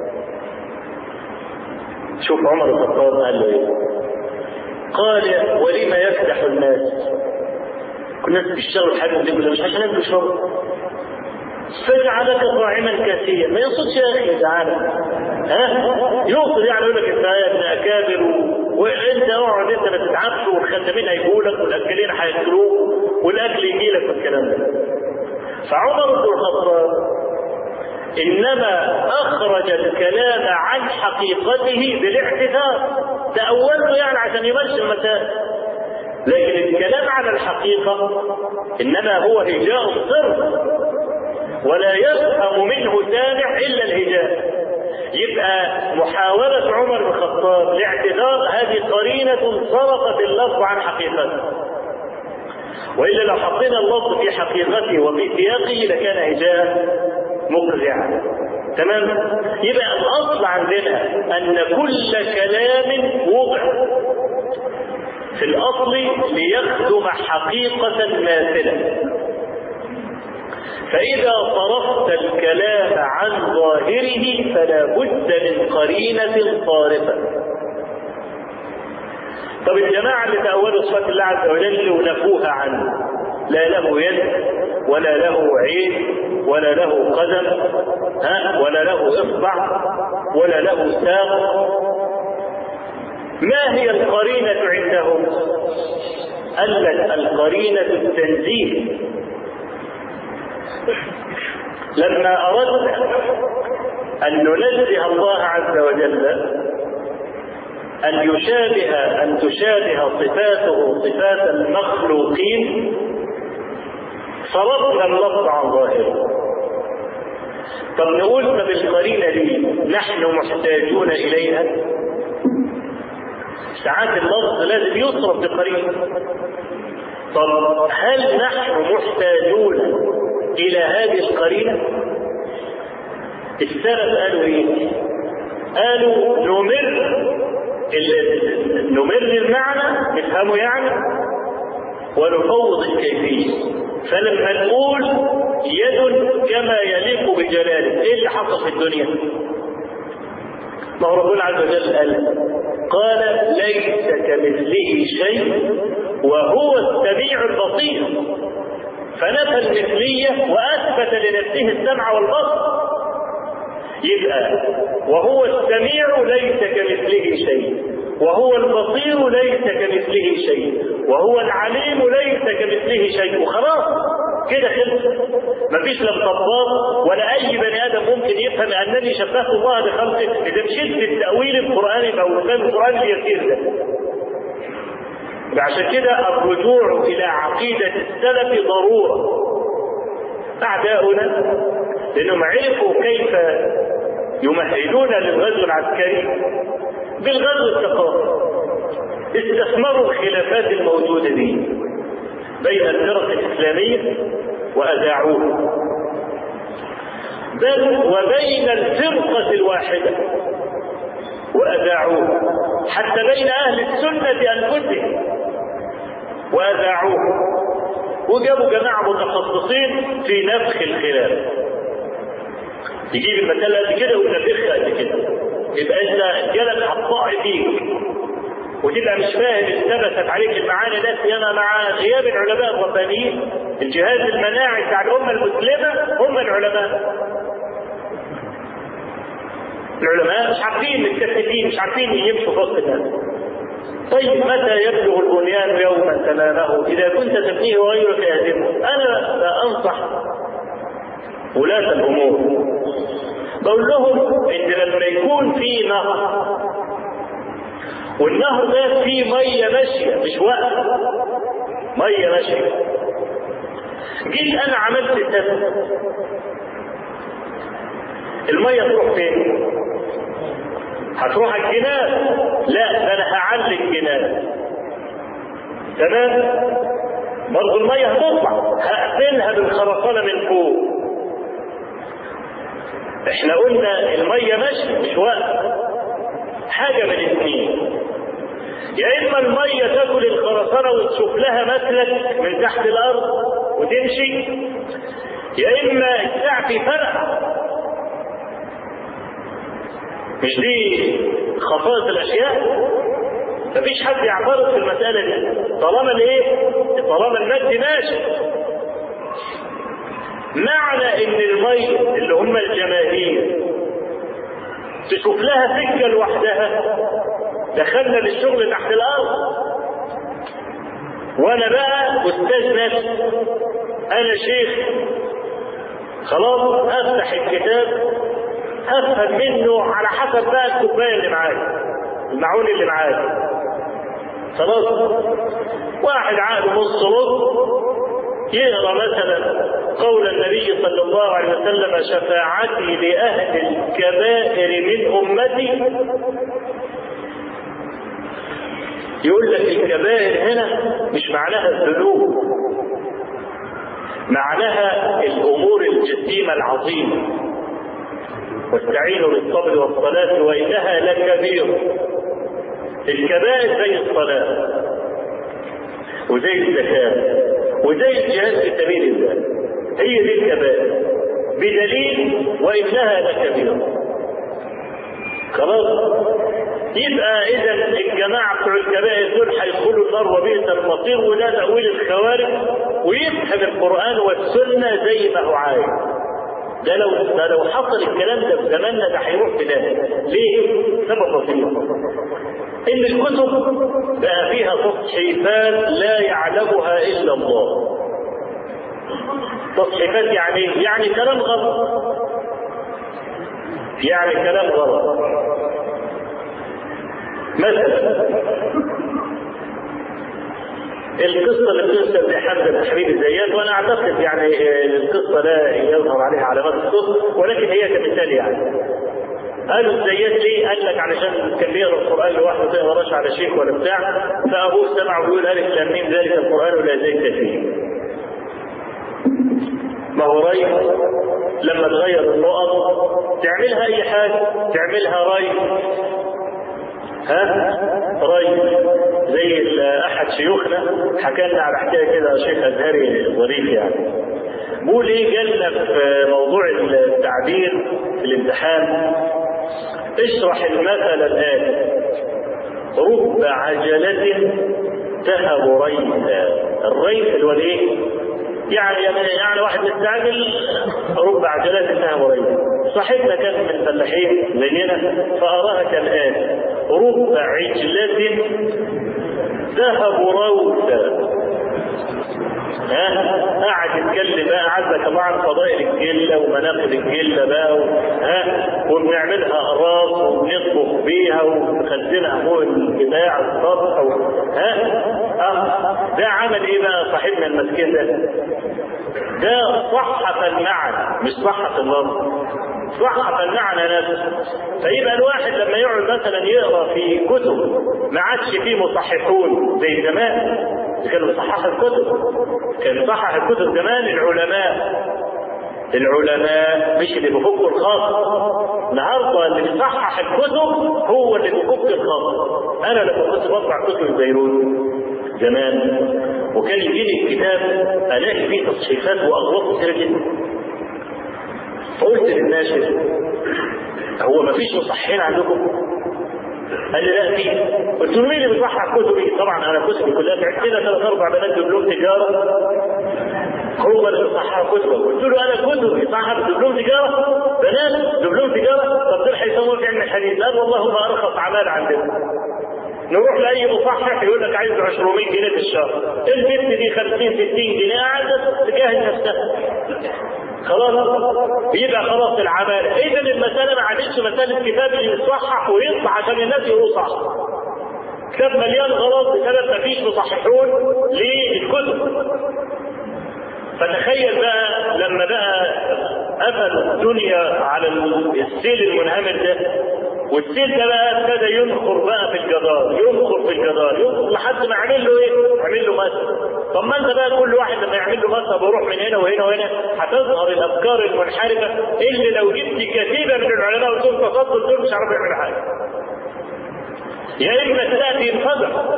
شوف عمر بن الخطاب قال له ايه؟ قال ولم يفتح الناس؟ الناس بيشتغلوا حاجه ودي مش عشان ياكلوا يشربوا. فجعلك طاعما كاسيا ما يقصدش يا اخي تعالى ها يقصد يعني يقول لك انت يا ابن اكابر وانت اقعد انت ما تتعبش والخدامين هيجوا لك والاكلين هياكلوك والاكل يجي لك والكلام ده فعمر بن الخطاب انما اخرج الكلام عن حقيقته بالاعتذار تأوله يعني عشان يمشي المسائل لكن الكلام على الحقيقة إنما هو هجاء الصرف ولا يفهم منه سامع إلا الهجاء يبقى محاولة عمر بن الخطاب لاعتذار هذه قرينة صرفت اللفظ عن حقيقته وإلا لو حطينا اللفظ في حقيقته وفي سياقه لكان هجاء مقزعا تمام يبقى الأصل عندنا أن كل كلام وضع في الأصل ليخدم حقيقة ماثلة فإذا صرفت الكلام عن ظاهره فلا بد من قرينة صارفة طب الجماعة اللي تأولوا صفات الله عز وجل ونفوها عنه لا له يد ولا له عين ولا له قدم ها ولا له إصبع ولا له ساق ما هي القرينة عندهم؟ قالت القرينة التنزيه لما أردنا أن ننزه الله عز وجل أن يشابه أن تشابه صفاته صفات المخلوقين صرفنا اللفظ عن ظاهره طب نقول طب القرينة دي نحن محتاجون إليها ساعات اللفظ لازم يصرف بقرينة طب هل نحن محتاجون إلى هذه القرينة؟ السلف قالوا إيه؟ قالوا نمر نمر المعنى نفهمه يعني ونفوض الكيفية فلما نقول يد كما يليق بجلاله ايه اللي حصل في الدنيا ما هو ربنا عز وجل قال قال ليس كمثله شيء وهو السميع البصير فنفى المثلية وأثبت لنفسه السمع والبصر يبقى وهو السميع ليس كمثله شيء وهو البصير ليس كمثله شيء وهو العليم ليس كمثله شيء وخلاص كده خلص مفيش لا مطبات ولا اي بني ادم ممكن يفهم انني شبهت الله بخلقه اذا مشيت بالتاويل القراني او الفهم القراني اليسير ده عشان كده الرجوع الى عقيده السلف ضروره اعداؤنا لانهم عرفوا كيف يمهدون للغزو العسكري بالغزو الثقافي استثمروا الخلافات الموجوده دي بين الفرق الاسلاميه واذاعوها بل وبين الفرقه الواحده واذاعوها حتى بين اهل السنه انفسهم واذاعوها وجابوا جماعه متخصصين في نفخ الخلاف يجيب المسألة قد كده وينفخها قد كده يبقى انت جالك هتطاع فيك وتبقى مش فاهم ثبتت عليك المعاني ده سيما مع غياب العلماء الربانيين الجهاز المناعي بتاع الامه المسلمه هم العلماء العلماء مش عارفين متكتفين مش عارفين يمشوا في وسط الناس طيب متى يبلغ البنيان يوما تمامه اذا كنت تبنيه وغيرك يهدمه انا لا انصح ولاة الامور بقول لهم ان لما يكون في نهر والنهر ده فيه ميه ماشيه مش وقت ميه ماشيه جيت انا عملت سد الميه تروح فين؟ هتروح الجنان لا ده انا هعلي الجنان تمام برضه الميه هتطلع هقفلها بالخرسانه من فوق احنا قلنا الميه ماشيه مش وقت حاجه من الاثنين يا اما الميه تاكل الخرسانه وتشوف لها مسلك من تحت الارض وتمشي يا اما السعف فرق مش دي خصائص الاشياء مفيش حد يعترض في المساله دي طالما الايه طالما المد ماشي معنى ان المي اللي هم الجماهير تشوف لها سكه لوحدها دخلنا للشغل تحت الارض وانا بقى استاذ نفسي انا شيخ خلاص افتح الكتاب افهم منه على حسب بقى الكوبايه اللي معايا المعون اللي معايا خلاص واحد عقله نص نص يقرا مثلا قول النبي صلى الله عليه وسلم شفاعتي لاهل الكبائر من امتي يقول لك الكبائر هنا مش معناها الذنوب معناها الامور الجسيمه العظيمه واستعينوا بالصبر والصلاه وانها لكبيره الكبائر زي الصلاه وزي الزكاه وزي الجهاد في سبيل الله هي دي الكبائر بدليل وانها لكبيره خلاص يبقى اذا الجماعه بتوع الكبائر دول هيدخلوا النار وبئس المصير وده تاويل الخوارج ويفهم القران والسنه زي ما هو عايز ده لو ده لو حصل الكلام ده في زماننا ده هيروح في ده ليه؟ سبب بسيط ان الكتب بقى فيها تصحيفات لا يعلمها الا الله تصحيفات يعني يعني كلام غلط يعني كلام غلط مثلا القصه اللي بتنسب لحمزه تحرير الزيات وانا اعتقد يعني القصه لا يظهر عليها علامات الصدق ولكن هي كمثال يعني قالوا الزيات ليه؟ قال لك علشان كان بيقرا القران لوحده ما يقراش على شيخ ولا بتاع فابوه سمعه بيقول الف لام ميم ذلك القران ولا زيت فيه. ما هو ري لما تغير النقط تعملها اي حاجه تعملها ري ها ري زي احد شيوخنا حكى لنا على حكايه كده شيخ ازهري ظريف يعني بيقول ايه جالنا في موضوع التعبير في الامتحان اشرح المثل الآتي رب عجلة تهب ريثا الريث اللي هو الايه؟ يعني يعني واحد مستعجل رب عجلات تهب ريثا صاحبنا كان من الفلاحين زينا فأراها كالآتي رب عجلة تهب روثا ها قاعد يتكلم بقى عزك الله عن فضائل الجله ومناقب الجله بقى و... ها وبنعملها اقراص وبنطبخ بيها ونخزنها فوق البتاع السطح و... ها اه ده عمل ايه بقى صاحبنا المسكين ده؟ ده صحف المعنى مش صحف اللفظ صحف المعنى نفسه فيبقى الواحد لما يقعد مثلا يقرا في كتب ما عادش فيه مصححون زي زمان كانوا بيصححوا الكتب كان بيصحح الكتب زمان العلماء العلماء مش اللي بيفكوا الخاص النهارده اللي بيصحح الكتب هو اللي بيفك الخاص انا لما كنت بطبع كتب بيروت زمان وكان يجيني الكتاب الاقي فيه تصحيحات واغلاط كتيره جدا فقلت للناشر هو ما فيش مصححين عندكم؟ قال لي لا في قلت له مين اللي بيصحح كتبي؟ طبعا انا كتبي كلها عندنا ثلاث اربع بنات دبلوم تجاره هو اللي بيصحح يصححوا كتبه قلت له انا كتب يصحح دبلوم تجاره بنات دبلوم تجاره طب دول هيسووا في علم الحديث قال والله ما ارخص اعمال عندنا نروح لاي مصحح يقول لك عايز 200 جنيه في الشهر البنت دي 50 60 جنيه قاعده تجاهد نفسها خلاص يبقى خلاص العمل اذا المساله ما عادتش مساله كتاب اللي يصحح ويطلع عشان الناس يقولوا صح كتاب مليان غلط بسبب ما فيش مصححون للكتب فتخيل بقى لما بقى قفل الدنيا على السيل المنهمر ده والسيل ده بقى ابتدى ينخر بقى في الجدار ينخر في الجدار ينخر لحد ما عمل له ايه؟ عمل له مسح طب ما انت بقى كل واحد لما يعمل له مسح بيروح من هنا وهنا وهنا هتظهر الافكار المنحرفه اللي لو جبت كتيبه من العلماء وقلت لهم تفضل دول مش هيعرفوا يعملوا حاجه. يا اما تاتي انفجر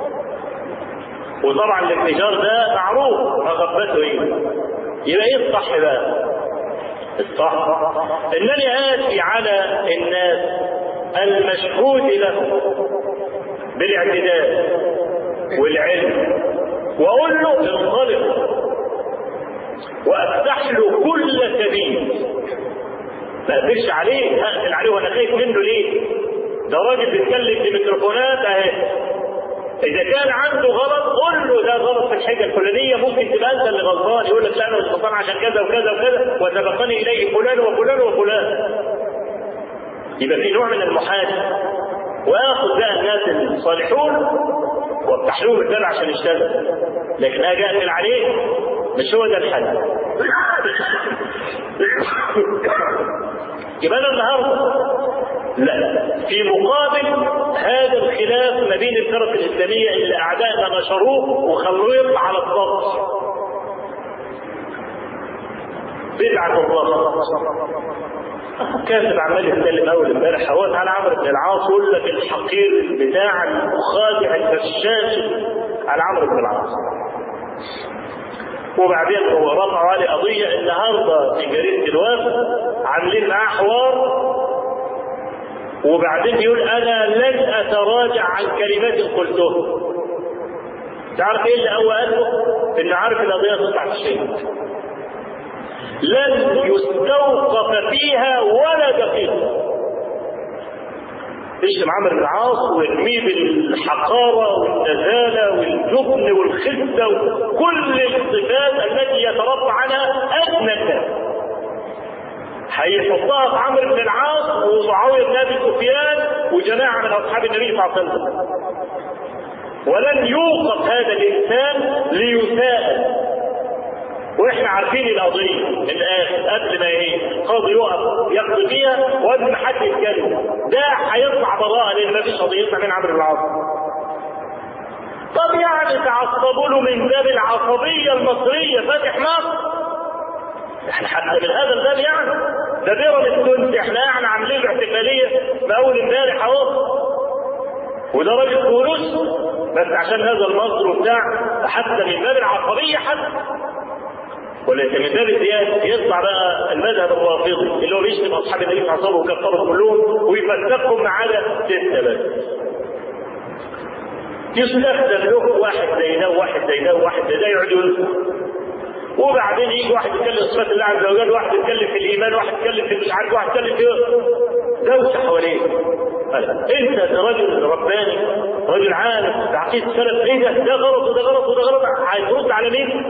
وطبعا الانفجار ده معروف مغبته ايه؟ يبقى ايه الصح بقى؟ الصح انني اتي على الناس المشهود له بالاعتدال والعلم واقول له انطلق وافتح له كل سبيل ما اقدرش عليه اقفل عليه وانا خايف منه ليه؟ ده راجل بيتكلم بميكروفونات اهي اذا كان عنده غلط قول له ده غلط في الحاجه الفلانيه ممكن تبقى انت اللي غلطان يقول لك لا انا مش غلطان عشان كذا وكذا وكذا وسبقني اليه فلان وفلان وفلان يبقى في نوع من المحاسبه واخذ بقى الناس الصالحون وافتح لهم الباب عشان يشتغل لكن اجي اقفل عليه مش هو ده الحل يبقى انا النهارده لا في مقابل هذا الخلاف ما بين الفرق الاسلاميه اللي اعدائنا نشروه وخلوه يطلع على الضبط بدعة الله كاتب عمال يتكلم اول امبارح هو على عمرو بن العاص يقول لك الحقير بتاع المخادع الفشاش على عمرو بن العاص وبعدين هو رفعوا عليه قضيه النهارده في جريده الوفد عاملين معاه حوار وبعدين يقول انا لن اتراجع عن كلمات قلتها تعرف ايه اللي هو قاله انه عارف القضيه تطلع في الشيء لن يستوقف فيها ولا دقيقه يشتم عمرو بن العاص ويرميه بالحقارة والنزالة والجبن والخسة وكل الصفات التي يتربى عنها أدنى الناس هيحطها في عمرو بن العاص ومعاويه بن ابي سفيان وجماعه من اصحاب النبي صلى الله عليه وسلم. ولن يوقف هذا الانسان ليساءل. واحنا عارفين القضيه الان قبل ما ايه قاضي يقف يقضي فيها وقبل ما حد يتكلم ده هيطلع براءه لان ما فيش قضيه يطلع من عمرو بن العاص. طب يعني تعصبوا له من باب العصبيه المصريه فاتح مصر احنا حتى من هذا الباب يعني ده بيراميدز التونسي احنا يعني عاملين له احتفاليه باول امبارح اهو وده راجل فلوس بس عشان هذا المصدر وبتاع حتى من باب العصبيه حتى وليس من باب الزيادة يطلع بقى المذهب الرافضي اللي هو بيشتم اصحاب النبي صلى الله عليه وسلم ويكفرهم كلهم ويفسقهم ما عدا سته بس يستخدم له واحد زي ده وواحد زي ده وواحد زي ده يقعد يذكر وبعدين يجي واحد يتكلم صفات الله عز وجل واحد يتكلم في الايمان واحد يتكلم في مش عارف واحد يتكلم في دوشه حواليه انت راجل رباني راجل عالم تعقيد السلف ايه ده ده غلط وده غلط وده غلط هترد على مين؟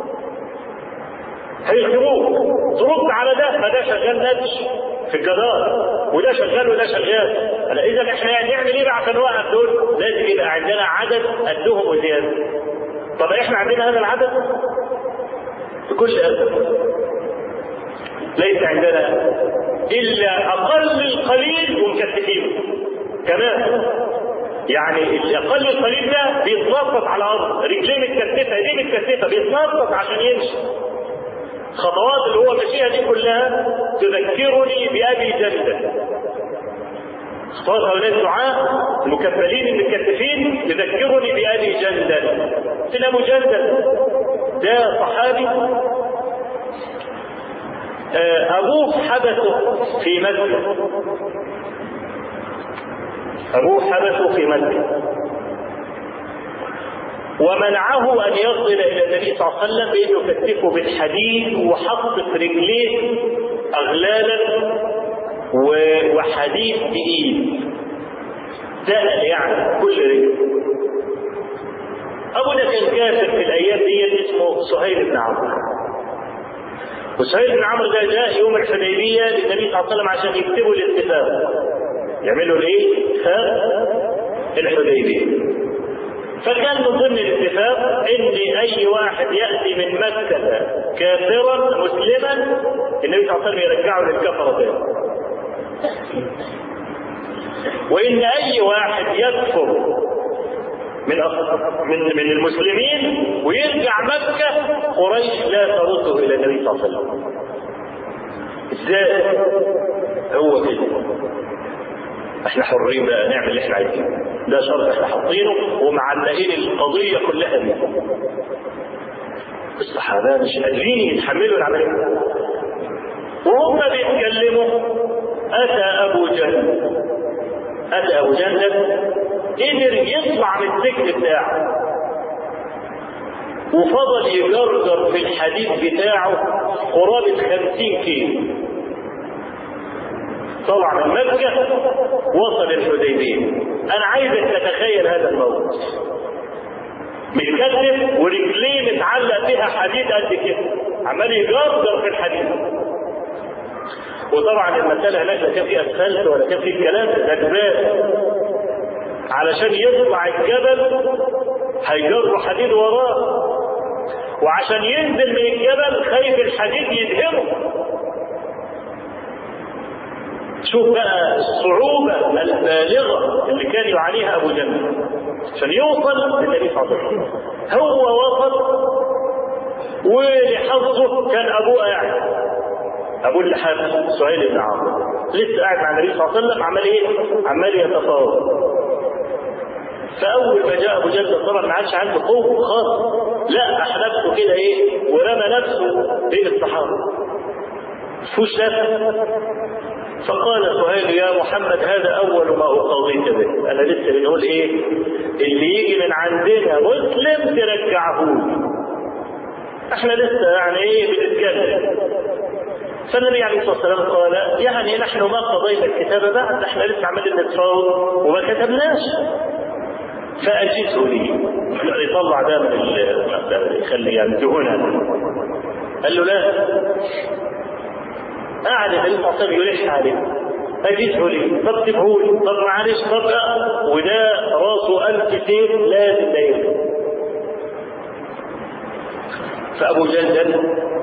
هيخدموك ترد على ده ما ده شغال نتش في الجدار وده شغال وده شغال اذا احنا نعمل ايه بقى عشان نوقف دول؟ لازم يبقى عندنا عدد قدهم وزياده طب احنا عندنا هذا العدد؟ بكل أسف ليس عندنا إلا أقل القليل ومكتفين كمان يعني الأقل القليل ده بيتنطط على الأرض رجليه متكتفة ايديه متكتفة بيتنطط عشان يمشي خطوات اللي هو ماشيها دي كلها تذكرني بأبي جندل خطوات هؤلاء الدعاء المكفلين المتكتفين تذكرني بأبي جندل سلام جندل ده صحابي أبوه حبسه في مكة أبوه حبسه في مكة ومنعه ان يصل الى النبي صلى الله عليه وسلم بانه كتفه بالحديد وحط في رجليه اغلالا وحديد تقيل دهن يعني كل رجل ابو ده كان كافر في الايام دي اسمه سهيل بن عمرو وسهيل بن عمرو ده جاء يوم الحديبيه للنبي صلى الله عليه وسلم عشان يكتبوا الاتفاق يعملوا الايه؟ اتفاق الحديبيه فكان من ضمن الاتفاق ان اي واحد ياتي من مكه كافرا مسلما النبي صلى الله عليه وسلم يرجعه للكفره تاني وان اي واحد يكفر من من من المسلمين ويرجع مكه قريش لا ترده الى النبي صلى الله عليه وسلم ازاي هو كده احنا حرين بقى نعمل اللي احنا عايزينه ده شرط احنا حاطينه ومعلقين القضيه كلها بيه الصحابه مش قادرين يتحملوا العمليه وهم بيتكلموا اتى ابو جهل اتى ابو جهل قدر يطلع من السجن بتاعه وفضل يجرجر في الحديد بتاعه قرابة خمسين كيلو طلع من مكة وصل الحديبية أنا عايزك تتخيل هذا الموقف متكتف ورجليه متعلق فيها حديد قد كده عمال يجرجر في الحديد وطبعا المسألة هناك لا كان فيها اسفلت ولا كان فيه كلام ده جبال علشان يطلع الجبل هيجر حديد وراه وعشان ينزل من الجبل خايف الحديد يدهمه شوف بقى الصعوبة البالغة اللي كان يعانيها أبو جهل عشان يوصل للنبي صلى الله عليه وسلم هو وصل ولحظه كان أبوه قاعد أبو اللحاف سهيل بن عمرو لسه قاعد مع النبي صلى الله عليه وسلم عمال إيه؟ عمال يتفاوض فاول ما جاء ابو جهل طبعا ما عادش عنده قوه خالص لا احلفته كده ايه ورمى نفسه بين الصحابه فوش فقال سهيل يا محمد هذا اول ما اقضيك به انا لسه بنقول ايه اللي يجي من عندنا مسلم ترجعه احنا لسه يعني ايه بنتكلم فالنبي عليه الصلاه والسلام قال يعني نحن ما قضينا الكتاب بعد احنا لسه عمالين نتفاوض وما كتبناش فأجزه لي يطلع ده من يخلي يعني دهونها قال له لا قعد النبي صلى الله عليه وسلم يلح عليه أجزه لي طب سيبه لي طب معلش طب وده راسه ألف سيف لازم ده فأبو جندل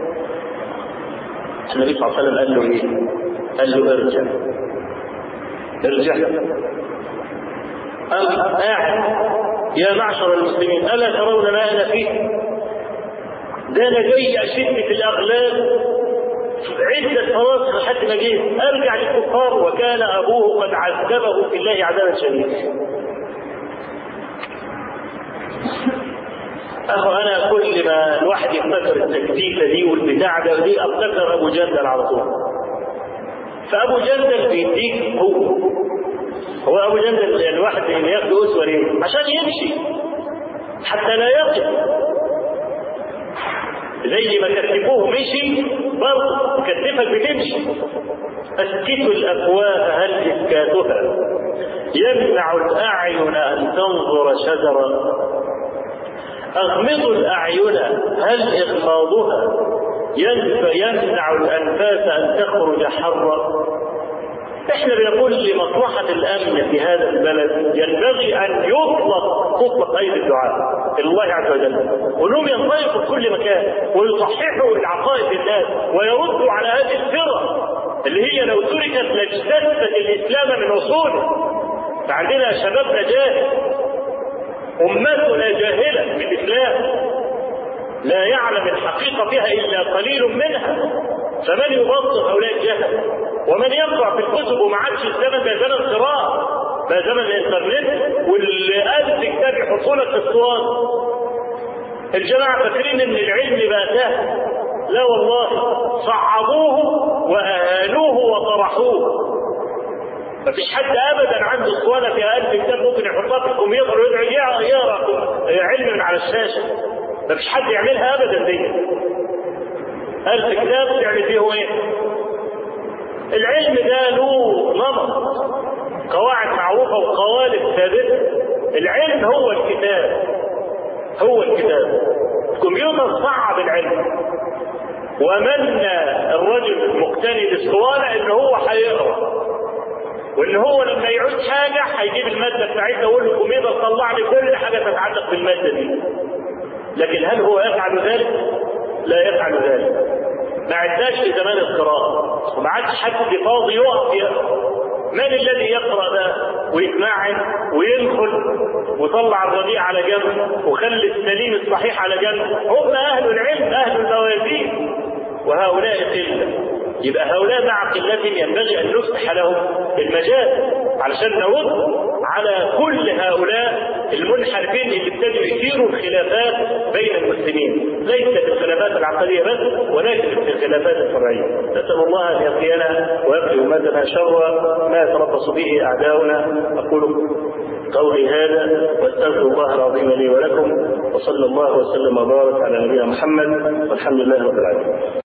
النبي صلى الله عليه وسلم قال له إيه؟ قال له ارجع ارجع قام قاعد يا معشر المسلمين الا ترون ما انا فيه ده انا جاي اشد في الاغلال عدة فواصل لحد ما جيت ارجع للكفار وكان ابوه قد عذبه في الله عذابا شديدا اهو انا كل ما الواحد يفتكر التكتيكه دي والبتاع ده دي افتكر ابو جندل على طول فابو جندل بيديك هو هو ابو جندل الواحد اللي ياخد اسوه ليه؟ عشان يمشي حتى لا يقف زي ما كتفوه مشي برضه كتفك بتمشي اسكتوا الافواه هل اسكاتها يمنع الاعين ان تنظر شجرا اغمضوا الاعين هل اغماضها يمنع الانفاس ان تخرج حرا احنا بنقول لمصلحة الامن في هذا البلد ينبغي ان يطلق تطلق ايدي الدعاء الى الله عز وجل وانهم ينطلقوا في كل مكان ويصححوا العقائد الناس ويردوا على هذه الفرق اللي هي لو تركت لاجتثت الاسلام من اصوله فعندنا شبابنا جاهل امتنا جاهله بالاسلام لا يعلم الحقيقه فيها الا قليل منها فمن يبصر هؤلاء الجهل ومن يقرا في الكتب وما عادش الزمن ده زمن قراءه ده زمن الانترنت واللي قال كتاب حصولك الصوان الجماعه فاكرين ان العلم بقى سهل لا والله صعبوه واهانوه وطرحوه مفيش حد ابدا عنده اسطوانه فيها ألف كتاب ممكن يحطها في الكمبيوتر ويقعد يقرا علم من على الشاشه مفيش حد يعملها ابدا دي ألف كتاب يعني فيه ايه؟ العلم ده له نمط قواعد معروفه وقوالب ثابته العلم هو الكتاب هو الكتاب الكمبيوتر صعب العلم ومنى الرجل المقتني بالاسطوانه ان هو هيقرا وان هو لما يعوز حاجه هيجيب الماده بتاعتها ويقول له الكمبيوتر طلع لي كل حاجه تتعلق بالماده دي لكن هل هو يفعل ذلك؟ لا يفعل ذلك ما عدناش في زمان القراءة وما عادش حد فاضي يقف يقرأ من الذي يقرأ ده ويتمعن ويدخل وطلع الرديء على جنب وخلي السليم الصحيح على جنب هم أهل العلم أهل الموازين وهؤلاء قلة يبقى هؤلاء مع قلتهم ينبغي أن نفتح لهم المجال علشان نرد على كل هؤلاء المنحرفين اللي ابتدوا يثيروا الخلافات بين المسلمين ليس في الخلافات العقديه بس ولكن في الخلافات الفرعيه نسال الله ان يقينا ويقي امتنا شر ما يتربص به اعداؤنا اقول قولي هذا واستغفر الله العظيم لي ولكم وصلى الله وسلم وبارك على نبينا محمد والحمد لله رب العالمين